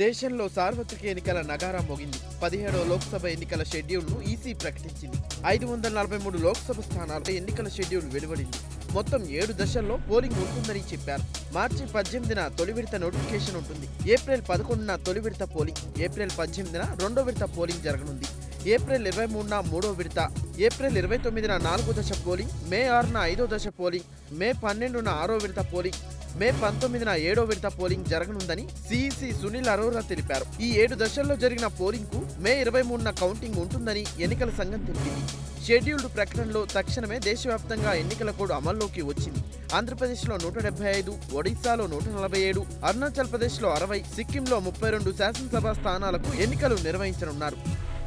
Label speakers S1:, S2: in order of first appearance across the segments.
S1: దేశంలో సార్వత్రిక ఎన్నికల నగారా మోగింది పదిహేడవ లోక్సభ ఎన్నికల షెడ్యూల్ను ఈసీ ప్రకటించింది ఐదు వందల నలభై మూడు లోక్సభ స్థానాలపై ఎన్నికల షెడ్యూల్ వెలువడింది మొత్తం ఏడు దశల్లో పోలింగ్ ఉంటుందని చెప్పారు మార్చి పద్దెనిమిదిన తొలి విడత నోటిఫికేషన్ ఉంటుంది ఏప్రిల్ పదకొండున తొలి విడత పోలింగ్ ఏప్రిల్ పద్దెనిమిదిన రెండో విడత పోలింగ్ జరగనుంది ఏప్రిల్ ఇరవై మూడున మూడో విడత ఏప్రిల్ ఇరవై తొమ్మిదిన నాలుగో దశ పోలింగ్ మే ఆరున ఐదో దశ పోలింగ్ మే పన్నెండున ఆరో విడత పోలింగ్ మే పంతొమ్మిదిన ఏడో విడత పోలింగ్ జరగనుందని సిఈసి సునీల్ అరోరా తెలిపారు ఈ ఏడు దశల్లో జరిగిన పోలింగ్ కు మే ఇరవై మూడున కౌంటింగ్ ఉంటుందని ఎన్నికల సంఘం తెలిపింది షెడ్యూల్డ్ ప్రకటనలో తక్షణమే దేశవ్యాప్తంగా ఎన్నికల కోడ్ అమల్లోకి వచ్చింది ఆంధ్రప్రదేశ్లో నూట డెబ్బై ఐదు ఒడిశాలో నూట నలభై ఏడు అరుణాచల్ ప్రదేశ్లో అరవై సిక్కింలో ముప్పై రెండు శాసనసభ స్థానాలకు ఎన్నికలు నిర్వహించనున్నారు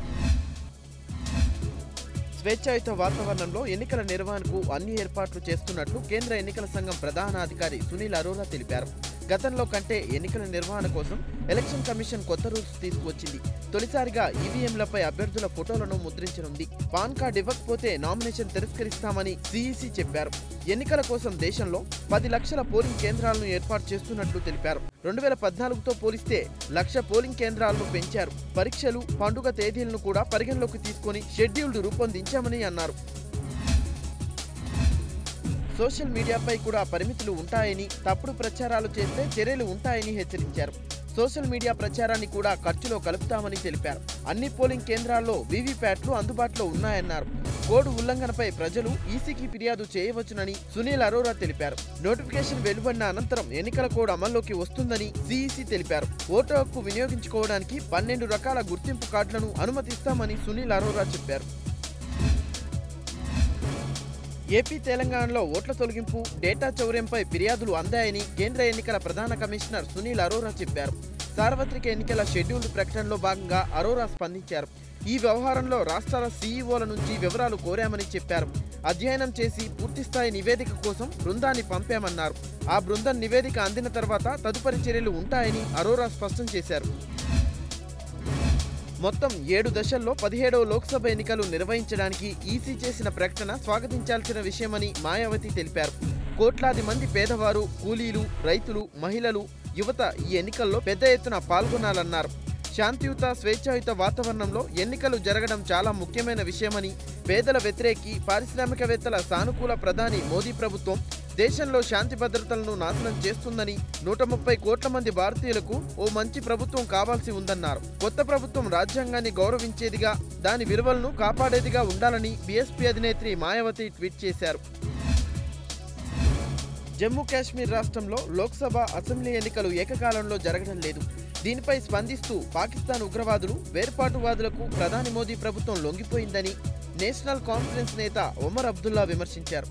S1: స్వేచ్ఛాయుత వాతావరణంలో ఎన్నికల నిర్వహణకు అన్ని ఏర్పాట్లు చేస్తున్నట్లు కేంద్ర ఎన్నికల సంఘం ప్రధాన అధికారి సునీల్ అరోరా తెలిపారు గతంలో కంటే ఎన్నికల నిర్వహణ కోసం ఎలక్షన్ కమిషన్ కొత్త రూల్స్ తీసుకువచ్చింది తొలిసారిగా ఈవీఎంలపై అభ్యర్థుల ఫోటోలను ముద్రించనుంది పాన్ కార్డు ఇవ్వకపోతే నామినేషన్ తిరస్కరిస్తామని సిఈసి చెప్పారు ఎన్నికల కోసం దేశంలో పది లక్షల పోలింగ్ కేంద్రాలను ఏర్పాటు చేస్తున్నట్లు తెలిపారు రెండు వేల పద్నాలుగుతో పోలిస్తే లక్ష పోలింగ్ కేంద్రాలను పెంచారు పరీక్షలు పండుగ తేదీలను కూడా పరిగణలోకి తీసుకొని షెడ్యూల్డ్ రూపొందించామని అన్నారు సోషల్ మీడియాపై కూడా పరిమితులు ఉంటాయని తప్పుడు ప్రచారాలు చేస్తే చర్యలు ఉంటాయని హెచ్చరించారు సోషల్ మీడియా ప్రచారాన్ని కూడా ఖర్చులో కలుపుతామని తెలిపారు అన్ని పోలింగ్ కేంద్రాల్లో వీవీప్యాట్లు అందుబాటులో ఉన్నాయన్నారు కోడ్ ఉల్లంఘనపై ప్రజలు ఈసీకి ఫిర్యాదు చేయవచ్చునని సునీల్ అరోరా తెలిపారు నోటిఫికేషన్ వెలువడిన అనంతరం ఎన్నికల కోడ్ అమల్లోకి వస్తుందని సిఈసి తెలిపారు ఓటు హక్కు వినియోగించుకోవడానికి పన్నెండు రకాల గుర్తింపు కార్డులను అనుమతిస్తామని సునీల్ అరోరా చెప్పారు ఏపీ తెలంగాణలో ఓట్ల తొలగింపు డేటా చౌర్యంపై ఫిర్యాదులు అందాయని కేంద్ర ఎన్నికల ప్రధాన కమిషనర్ సునీల్ అరోరా చెప్పారు సార్వత్రిక ఎన్నికల షెడ్యూల్డ్ ప్రకటనలో భాగంగా అరోరా స్పందించారు ఈ వ్యవహారంలో రాష్ట్రాల సీఈఓల నుంచి వివరాలు కోరామని చెప్పారు అధ్యయనం చేసి పూర్తిస్థాయి నివేదిక కోసం బృందాన్ని పంపామన్నారు ఆ బృందం నివేదిక అందిన తర్వాత తదుపరి చర్యలు ఉంటాయని అరోరా స్పష్టం చేశారు మొత్తం ఏడు దశల్లో పదిహేడవ లోక్సభ ఎన్నికలు నిర్వహించడానికి ఈసీ చేసిన ప్రకటన స్వాగతించాల్సిన విషయమని మాయావతి తెలిపారు కోట్లాది మంది పేదవారు కూలీలు రైతులు మహిళలు యువత ఈ ఎన్నికల్లో పెద్ద ఎత్తున పాల్గొనాలన్నారు శాంతియుత స్వేచ్ఛాయుత వాతావరణంలో ఎన్నికలు జరగడం చాలా ముఖ్యమైన విషయమని పేదల వ్యతిరేకి పారిశ్రామికవేత్తల సానుకూల ప్రధాని మోదీ ప్రభుత్వం దేశంలో శాంతి భద్రతలను నాశనం చేస్తుందని నూట ముప్పై కోట్ల మంది భారతీయులకు ఓ మంచి ప్రభుత్వం కావాల్సి ఉందన్నారు కొత్త ప్రభుత్వం రాజ్యాంగాన్ని గౌరవించేదిగా దాని విలువలను కాపాడేదిగా ఉండాలని బీఎస్పీ అధినేత్రి మాయావతి ట్వీట్ చేశారు జమ్మూ కాశ్మీర్ రాష్ట్రంలో లోక్సభ అసెంబ్లీ ఎన్నికలు ఏకకాలంలో జరగడం లేదు దీనిపై స్పందిస్తూ పాకిస్తాన్ ఉగ్రవాదులు వేర్పాటువాదులకు ప్రధాని మోదీ ప్రభుత్వం లొంగిపోయిందని నేషనల్ కాన్ఫరెన్స్ నేత ఒమర్ అబ్దుల్లా విమర్శించారు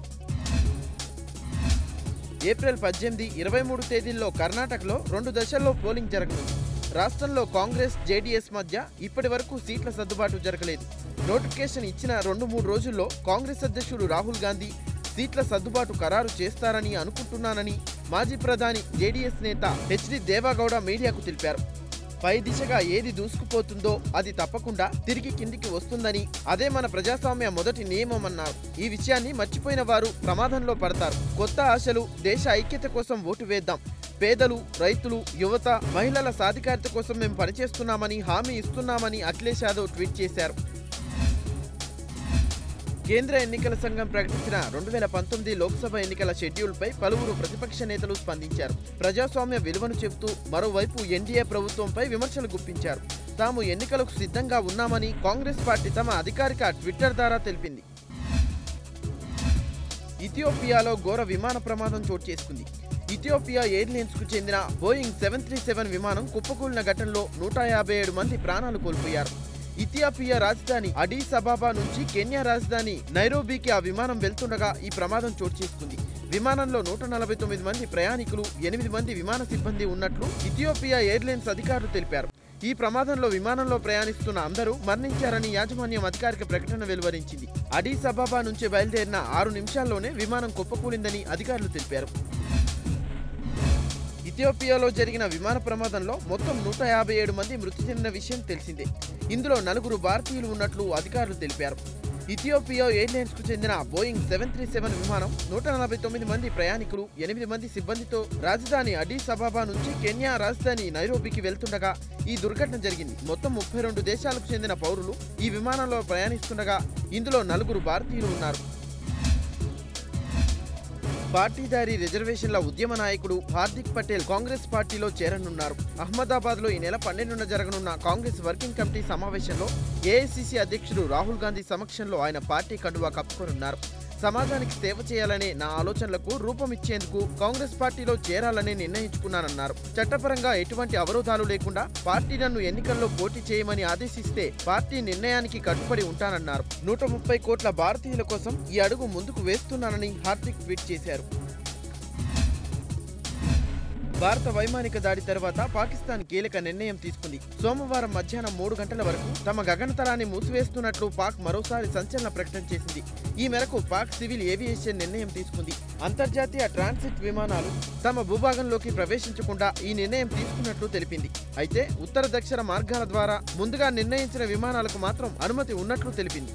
S1: ఏప్రిల్ పద్దెనిమిది ఇరవై మూడు తేదీల్లో కర్ణాటకలో రెండు దశల్లో పోలింగ్ జరగనుంది రాష్ట్రంలో కాంగ్రెస్ జేడీఎస్ మధ్య ఇప్పటి వరకు సీట్ల సర్దుబాటు జరగలేదు నోటిఫికేషన్ ఇచ్చిన రెండు మూడు రోజుల్లో కాంగ్రెస్ అధ్యక్షుడు రాహుల్ గాంధీ సీట్ల సర్దుబాటు ఖరారు చేస్తారని అనుకుంటున్నానని మాజీ ప్రధాని జేడీఎస్ నేత హెచ్డి దేవాగౌడ మీడియాకు తెలిపారు పై దిశగా ఏది దూసుకుపోతుందో అది తప్పకుండా తిరిగి కిందికి వస్తుందని అదే మన ప్రజాస్వామ్య మొదటి నియమమన్నారు ఈ విషయాన్ని మర్చిపోయిన వారు ప్రమాదంలో పడతారు కొత్త ఆశలు దేశ ఐక్యత కోసం ఓటు వేద్దాం పేదలు రైతులు యువత మహిళల సాధికారత కోసం మేము పనిచేస్తున్నామని హామీ ఇస్తున్నామని అఖిలేష్ యాదవ్ ట్వీట్ చేశారు కేంద్ర ఎన్నికల సంఘం ప్రకటించిన రెండు వేల పంతొమ్మిది లోక్సభ ఎన్నికల షెడ్యూల్పై పలువురు ప్రతిపక్ష నేతలు స్పందించారు ప్రజాస్వామ్య విలువను చెబుతూ మరోవైపు ఎన్డీఏ ప్రభుత్వంపై విమర్శలు గుప్పించారు తాము ఎన్నికలకు సిద్ధంగా ఉన్నామని కాంగ్రెస్ పార్టీ తమ అధికారిక ట్విట్టర్ ద్వారా తెలిపింది ఇథియోపియాలో ఘోర విమాన ప్రమాదం చోటు చేసుకుంది ఇథియోపియా ఎయిర్లైన్స్ కు చెందిన బోయింగ్ సెవెన్ త్రీ సెవెన్ విమానం కుప్పకూలిన ఘటనలో నూట యాభై ఏడు మంది ప్రాణాలు కోల్పోయారు ఇథియోపియా రాజధాని అడీస్ అబాబా నుంచి కెన్యా రాజధాని నైరోబీకి ఆ విమానం వెళ్తుండగా ఈ ప్రమాదం చోటు చేసుకుంది విమానంలో నూట నలభై తొమ్మిది మంది ప్రయాణికులు ఎనిమిది మంది విమాన సిబ్బంది ఉన్నట్లు ఇథియోపియా ఎయిర్లైన్స్ అధికారులు తెలిపారు ఈ ప్రమాదంలో విమానంలో ప్రయాణిస్తున్న అందరూ మరణించారని యాజమాన్యం అధికారిక ప్రకటన వెలువరించింది అడీస్ అబాబా నుంచి బయలుదేరిన ఆరు నిమిషాల్లోనే విమానం కుప్పకూలిందని అధికారులు తెలిపారు ఇథియోపియాలో జరిగిన విమాన ప్రమాదంలో మొత్తం నూట యాభై ఏడు మంది మృతి చెందిన విషయం తెలిసిందే ఇందులో నలుగురు భారతీయులు ఉన్నట్లు అధికారులు తెలిపారు ఇథియోపియా ఎయిర్లైన్స్ కు చెందిన బోయింగ్ సెవెన్ త్రీ సెవెన్ విమానం నూట నలభై తొమ్మిది మంది ప్రయాణికులు ఎనిమిది మంది సిబ్బందితో రాజధాని అడీస్ అబాబా నుంచి కెన్యా రాజధాని నైరోబీకి వెళ్తుండగా ఈ దుర్ఘటన జరిగింది మొత్తం ముప్పై రెండు దేశాలకు చెందిన పౌరులు ఈ విమానంలో ప్రయాణిస్తుండగా ఇందులో నలుగురు భారతీయులు ఉన్నారు పార్టీదారీ రిజర్వేషన్ల ఉద్యమ నాయకుడు హార్దిక్ పటేల్ కాంగ్రెస్ పార్టీలో చేరనున్నారు అహ్మదాబాద్ లో ఈ నెల పన్నెండున జరగనున్న కాంగ్రెస్ వర్కింగ్ కమిటీ సమావేశంలో ఏఐసిసి అధ్యక్షుడు రాహుల్ గాంధీ సమక్షంలో ఆయన పార్టీ కండువా కప్పుకోనున్నారు సమాజానికి సేవ చేయాలనే నా ఆలోచనలకు రూపమిచ్చేందుకు కాంగ్రెస్ పార్టీలో చేరాలని నిర్ణయించుకున్నానన్నారు చట్టపరంగా ఎటువంటి అవరోధాలు లేకుండా పార్టీ నన్ను ఎన్నికల్లో పోటీ చేయమని ఆదేశిస్తే పార్టీ నిర్ణయానికి కట్టుబడి ఉంటానన్నారు నూట ముప్పై కోట్ల భారతీయుల కోసం ఈ అడుగు ముందుకు వేస్తున్నానని హార్దిక్ ట్వీట్ చేశారు భారత వైమానిక దాడి తర్వాత పాకిస్తాన్ కీలక నిర్ణయం తీసుకుంది సోమవారం మధ్యాహ్నం మూడు గంటల వరకు తమ గగనతలాన్ని మూసివేస్తున్నట్లు పాక్ మరోసారి సంచలన ప్రకటన చేసింది ఈ మేరకు పాక్ సివిల్ ఏవియేషన్ నిర్ణయం తీసుకుంది అంతర్జాతీయ ట్రాన్సిట్ విమానాలు తమ భూభాగంలోకి ప్రవేశించకుండా ఈ నిర్ణయం తీసుకున్నట్లు తెలిపింది అయితే ఉత్తర దక్షిణ మార్గాల ద్వారా ముందుగా నిర్ణయించిన విమానాలకు మాత్రం అనుమతి ఉన్నట్లు తెలిపింది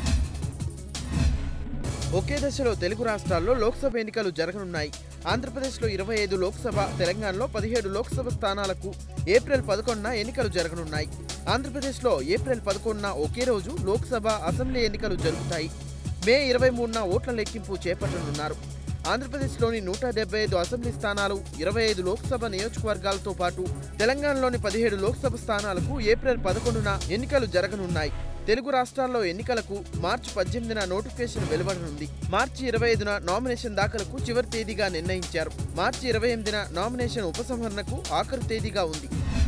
S1: ఒకే దశలో తెలుగు రాష్ట్రాల్లో లోక్సభ ఎన్నికలు జరగనున్నాయి ఆంధ్రప్రదేశ్లో ఇరవై ఐదు లోక్సభ తెలంగాణలో పదిహేడు లోక్సభ స్థానాలకు ఏప్రిల్ పదకొండున ఎన్నికలు జరగనున్నాయి ఆంధ్రప్రదేశ్లో ఏప్రిల్ పదకొండున ఒకే రోజు లోక్సభ అసెంబ్లీ ఎన్నికలు జరుగుతాయి మే ఇరవై మూడున ఓట్ల లెక్కింపు చేపట్టనున్నారు ఆంధ్రప్రదేశ్లోని నూట డెబ్బై ఐదు అసెంబ్లీ స్థానాలు ఇరవై ఐదు లోక్సభ నియోజకవర్గాలతో పాటు తెలంగాణలోని పదిహేడు లోక్సభ స్థానాలకు ఏప్రిల్ పదకొండున ఎన్నికలు జరగనున్నాయి తెలుగు రాష్ట్రాల్లో ఎన్నికలకు మార్చి పద్దెనిమిదిన నోటిఫికేషన్ వెలువడనుంది మార్చి ఇరవై ఐదున నామినేషన్ దాఖలకు చివరి తేదీగా నిర్ణయించారు మార్చి ఇరవై ఎనిమిదిన నామినేషన్ ఉపసంహరణకు ఆఖరు తేదీగా ఉంది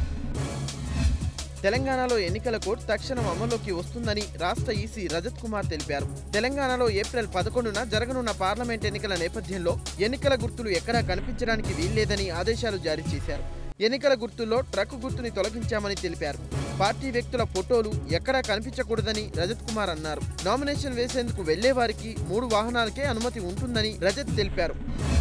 S1: తెలంగాణలో ఎన్నికల కోడ్ తక్షణం అమల్లోకి వస్తుందని రాష్ట్ర ఈసీ రజత్ కుమార్ తెలిపారు తెలంగాణలో ఏప్రిల్ పదకొండున జరగనున్న పార్లమెంట్ ఎన్నికల నేపథ్యంలో ఎన్నికల గుర్తులు ఎక్కడా కనిపించడానికి వీల్లేదని ఆదేశాలు జారీ చేశారు ఎన్నికల గుర్తుల్లో ట్రక్ గుర్తుని తొలగించామని తెలిపారు పార్టీ వ్యక్తుల ఫోటోలు ఎక్కడా కనిపించకూడదని రజత్ కుమార్ అన్నారు నామినేషన్ వేసేందుకు వెళ్లే వారికి మూడు వాహనాలకే అనుమతి ఉంటుందని రజత్ తెలిపారు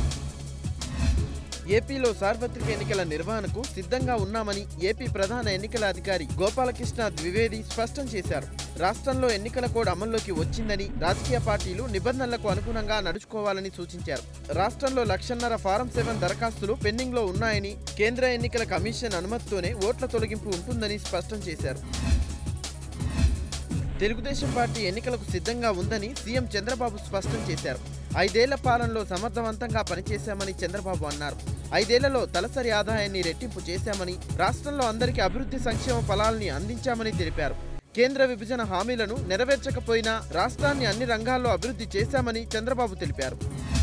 S1: ఏపీలో సార్వత్రిక ఎన్నికల నిర్వహణకు సిద్ధంగా ఉన్నామని ఏపీ ప్రధాన ఎన్నికల అధికారి గోపాలకృష్ణ ద్వివేది స్పష్టం చేశారు రాష్ట్రంలో ఎన్నికల కోడ్ అమల్లోకి వచ్చిందని రాజకీయ పార్టీలు నిబంధనలకు అనుగుణంగా నడుచుకోవాలని సూచించారు రాష్ట్రంలో లక్షన్నర ఫారం సెవెన్ దరఖాస్తులు పెండింగ్ లో ఉన్నాయని కేంద్ర ఎన్నికల కమిషన్ అనుమతితోనే ఓట్ల తొలగింపు ఉంటుందని స్పష్టం చేశారు తెలుగుదేశం పార్టీ ఎన్నికలకు సిద్ధంగా ఉందని సీఎం చంద్రబాబు స్పష్టం చేశారు ఐదేళ్ల పాలనలో సమర్థవంతంగా పనిచేశామని చంద్రబాబు అన్నారు ఐదేళ్లలో తలసరి ఆదాయాన్ని రెట్టింపు చేశామని రాష్ట్రంలో అందరికీ అభివృద్ధి సంక్షేమ ఫలాల్ని అందించామని తెలిపారు కేంద్ర విభజన హామీలను నెరవేర్చకపోయినా రాష్ట్రాన్ని అన్ని రంగాల్లో అభివృద్ధి చేశామని చంద్రబాబు తెలిపారు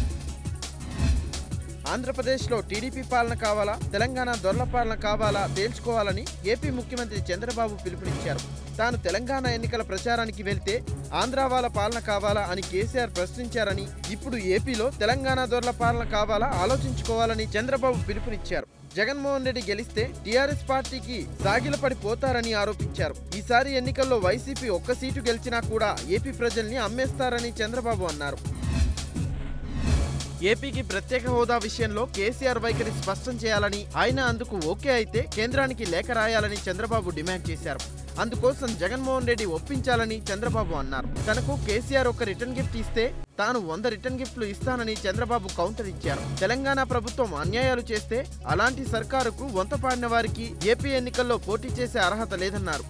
S1: ఆంధ్రప్రదేశ్లో టీడీపీ పాలన కావాలా తెలంగాణ దొరల పాలన కావాలా తేల్చుకోవాలని ఏపీ ముఖ్యమంత్రి చంద్రబాబు పిలుపునిచ్చారు తాను తెలంగాణ ఎన్నికల ప్రచారానికి వెళ్తే ఆంధ్ర వాళ్ళ పాలన కావాలా అని కేసీఆర్ ప్రశ్నించారని ఇప్పుడు ఏపీలో తెలంగాణ దొరల పాలన కావాలా ఆలోచించుకోవాలని చంద్రబాబు పిలుపునిచ్చారు జగన్మోహన్ రెడ్డి గెలిస్తే టీఆర్ఎస్ పార్టీకి సాగిలపడి పోతారని ఆరోపించారు ఈసారి ఎన్నికల్లో వైసీపీ ఒక్క సీటు గెలిచినా కూడా ఏపీ ప్రజల్ని అమ్మేస్తారని చంద్రబాబు అన్నారు ఏపీకి ప్రత్యేక హోదా విషయంలో కేసీఆర్ వైఖరి స్పష్టం చేయాలని ఆయన అందుకు ఓకే అయితే కేంద్రానికి లేఖ రాయాలని చంద్రబాబు డిమాండ్ చేశారు అందుకోసం జగన్మోహన్ రెడ్డి ఒప్పించాలని చంద్రబాబు అన్నారు తనకు కేసీఆర్ ఒక రిటర్న్ గిఫ్ట్ ఇస్తే తాను వంద రిటర్న్ గిఫ్ట్లు ఇస్తానని చంద్రబాబు కౌంటర్ ఇచ్చారు తెలంగాణ ప్రభుత్వం అన్యాయాలు చేస్తే అలాంటి సర్కారుకు వంతపాడిన వారికి ఏపీ ఎన్నికల్లో పోటీ చేసే అర్హత లేదన్నారు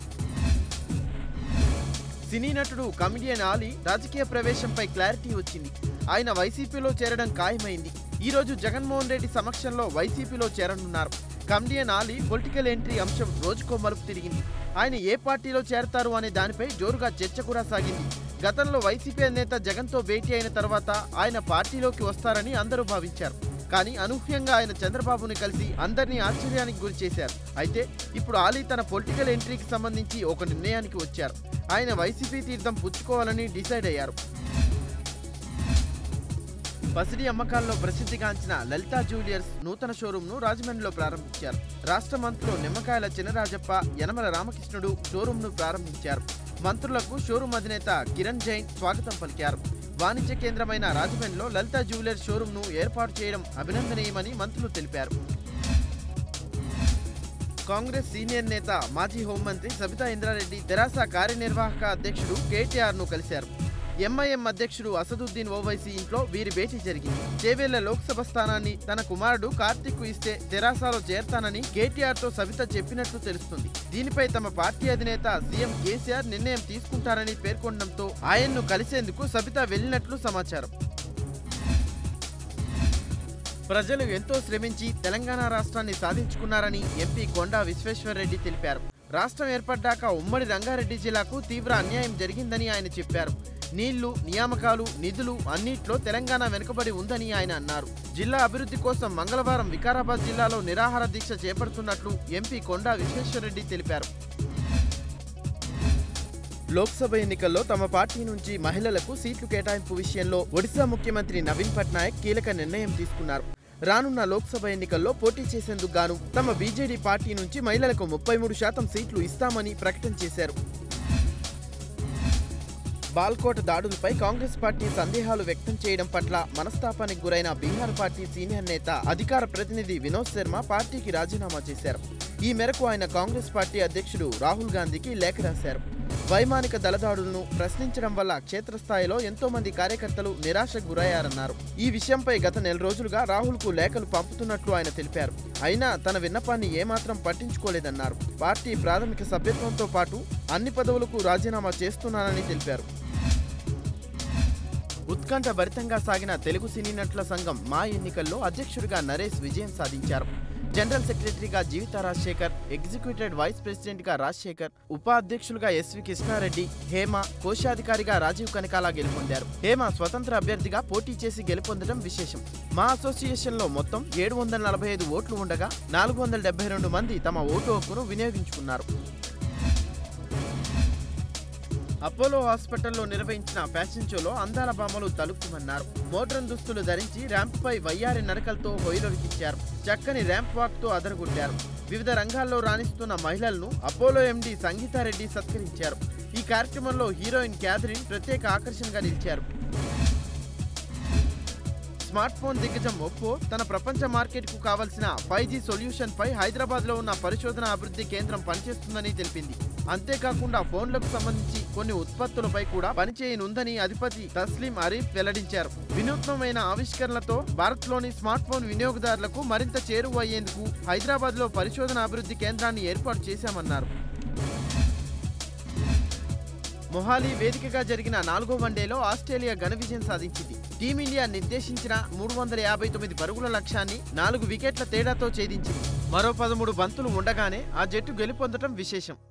S1: సినీ నటుడు కమిడియన్ ఆలీ రాజకీయ ప్రవేశంపై క్లారిటీ వచ్చింది ఆయన వైసీపీలో చేరడం ఖాయమైంది ఈ రోజు జగన్మోహన్ రెడ్డి సమక్షంలో వైసీపీలో చేరనున్నారు కమిడియన్ ఆలీ పొలిటికల్ ఎంట్రీ అంశం రోజుకో మలుపు తిరిగింది ఆయన ఏ పార్టీలో చేరతారు అనే దానిపై జోరుగా చర్చ కూడా సాగింది గతంలో వైసీపీ నేత జగన్తో భేటీ అయిన తర్వాత ఆయన పార్టీలోకి వస్తారని అందరూ భావించారు కానీ అనూహ్యంగా ఆయన చంద్రబాబుని కలిసి అందరినీ ఆశ్చర్యానికి గురి చేశారు అయితే ఇప్పుడు ఆలీ తన పొలిటికల్ ఎంట్రీకి సంబంధించి ఒక నిర్ణయానికి వచ్చారు ఆయన వైసీపీ తీర్థం పుచ్చుకోవాలని డిసైడ్ అయ్యారు పసిడి అమ్మకాల్లో ప్రసిద్ధిగాంచిన లలితా జ్యువెలర్స్ నూతన షోరూంను రాజమండ్రిలో ప్రారంభించారు రాష్ట్ర మంత్రులు నిమ్మకాయల చినరాజప్ప యనమల రామకృష్ణుడు షోరూంను ప్రారంభించారు మంత్రులకు షోరూం అధినేత కిరణ్ జైన్ స్వాగతం పలికారు వాణిజ్య కేంద్రమైన రాజమండ్రిలో లలితా జ్యువెలర్స్ షోరూంను ఏర్పాటు చేయడం అభినందనీయమని మంత్రులు తెలిపారు కాంగ్రెస్ సీనియర్ నేత మాజీ హోంమంత్రి సబితా ఇంద్రారెడ్డి తెరాస కార్యనిర్వాహక అధ్యక్షుడు కేటీఆర్ ను కలిశారు ఎంఐఎం అధ్యక్షుడు అసదుద్దీన్ ఓవైసీ ఇంట్లో వీరి భేటీ జరిగింది చేవేళ్ల లోక్సభ స్థానాన్ని తన కుమారుడు కార్తిక్ కు ఇస్తే తెరాసాలో చేరతానని కేటీఆర్ తో సవిత చెప్పినట్లు తెలుస్తుంది దీనిపై తమ పార్టీ అధినేత సీఎం కేసీఆర్ నిర్ణయం తీసుకుంటారని పేర్కొనడంతో ఆయన్ను కలిసేందుకు సబిత వెళ్లినట్లు సమాచారం ప్రజలు ఎంతో శ్రమించి తెలంగాణ రాష్ట్రాన్ని సాధించుకున్నారని ఎంపీ కొండా విశ్వేశ్వరరెడ్డి తెలిపారు రాష్ట్రం ఏర్పడ్డాక ఉమ్మడి రంగారెడ్డి జిల్లాకు తీవ్ర అన్యాయం జరిగిందని ఆయన చెప్పారు నీళ్లు నియామకాలు నిధులు అన్నిట్లో తెలంగాణ వెనుకబడి ఉందని ఆయన అన్నారు జిల్లా అభివృద్ధి కోసం మంగళవారం వికారాబాద్ జిల్లాలో నిరాహార దీక్ష చేపడుతున్నట్లు ఎంపీ కొండా విశ్వేశ్వరరెడ్డి తెలిపారు లోక్సభ ఎన్నికల్లో తమ పార్టీ నుంచి మహిళలకు సీట్లు కేటాయింపు విషయంలో ఒడిశా ముఖ్యమంత్రి నవీన్ పట్నాయక్ కీలక నిర్ణయం తీసుకున్నారు రానున్న లోక్సభ ఎన్నికల్లో పోటీ చేసేందుకు గాను తమ బీజేడీ పార్టీ నుంచి మహిళలకు ముప్పై మూడు శాతం సీట్లు ఇస్తామని ప్రకటన చేశారు బాల్కోట్ దాడులపై కాంగ్రెస్ పార్టీ సందేహాలు వ్యక్తం చేయడం పట్ల మనస్తాపానికి గురైన బీహార్ పార్టీ సీనియర్ నేత అధికార ప్రతినిధి వినోద్ శర్మ పార్టీకి రాజీనామా చేశారు ఈ మేరకు ఆయన కాంగ్రెస్ పార్టీ అధ్యక్షుడు రాహుల్ గాంధీకి లేఖ రాశారు వైమానిక దళదాడులను ప్రశ్నించడం వల్ల క్షేత్రస్థాయిలో ఎంతో మంది కార్యకర్తలు నిరాశకు గురయ్యారన్నారు ఈ విషయంపై గత నెల రోజులుగా రాహుల్కు లేఖలు పంపుతున్నట్లు ఆయన తెలిపారు అయినా తన విన్నపాన్ని ఏమాత్రం పట్టించుకోలేదన్నారు పార్టీ ప్రాథమిక సభ్యత్వంతో పాటు అన్ని పదవులకు రాజీనామా చేస్తున్నానని తెలిపారు ఉత్కంఠ భరితంగా సాగిన తెలుగు సినీ నటుల సంఘం మా ఎన్నికల్లో అధ్యక్షుడిగా నరేష్ విజయం సాధించారు జనరల్ సెక్రటరీగా జీవిత రాజశేఖర్ ఎగ్జిక్యూటివ్ వైస్ ప్రెసిడెంట్గా రాజశేఖర్ ఉపాధ్యక్షులుగా ఎస్వి కృష్ణారెడ్డి హేమ కోశాధికారిగా రాజీవ్ కనకాల గెలుపొందారు హేమ స్వతంత్ర అభ్యర్థిగా పోటీ చేసి గెలుపొందడం విశేషం మా అసోసియేషన్లో మొత్తం ఏడు వందల నలభై ఐదు ఓట్లు ఉండగా నాలుగు వందల డెబ్బై రెండు మంది తమ ఓటు హక్కును వినియోగించుకున్నారు అపోలో హాస్పిటల్లో నిర్వహించిన ఫ్యాషన్ షోలో అందాల భామలు తలుపుమన్నారు మోడ్రన్ దుస్తులు ధరించి ర్యాంప్పై వయ్యారి నడకలతో హొయిలొలికిచ్చారు చక్కని ర్యాంప్ వాక్తో అదరగొట్టారు వివిధ రంగాల్లో రాణిస్తున్న మహిళలను అపోలో ఎండీ సంగీతారెడ్డి సత్కరించారు ఈ కార్యక్రమంలో హీరోయిన్ క్యాథరిన్ ప్రత్యేక ఆకర్షణగా నిలిచారు స్మార్ట్ ఫోన్ దిగ్గజం ఒప్పో తన ప్రపంచ మార్కెట్కు కావలసిన ఫైవ్ జీ సొల్యూషన్ పై హైదరాబాద్ లో ఉన్న పరిశోధన అభివృద్ధి కేంద్రం పనిచేస్తుందని తెలిపింది అంతేకాకుండా ఫోన్లకు సంబంధించి కొన్ని ఉత్పత్తులపై కూడా పనిచేయనుందని అధిపతి తస్లీం అరీఫ్ వెల్లడించారు వినూత్నమైన ఆవిష్కరణలతో భారత్లోని స్మార్ట్ ఫోన్ వినియోగదారులకు మరింత చేరువ అయ్యేందుకు హైదరాబాద్ లో పరిశోధన అభివృద్ధి కేంద్రాన్ని ఏర్పాటు చేశామన్నారు మొహాలీ వేదికగా జరిగిన నాలుగో వన్డేలో ఆస్ట్రేలియా ఘన విజయం సాధించింది టీమిండియా నిర్దేశించిన మూడు వందల యాభై తొమ్మిది పరుగుల లక్ష్యాన్ని నాలుగు వికెట్ల తేడాతో ఛేదించింది మరో పదమూడు బంతులు ఉండగానే ఆ జట్టు గెలుపొందడం విశేషం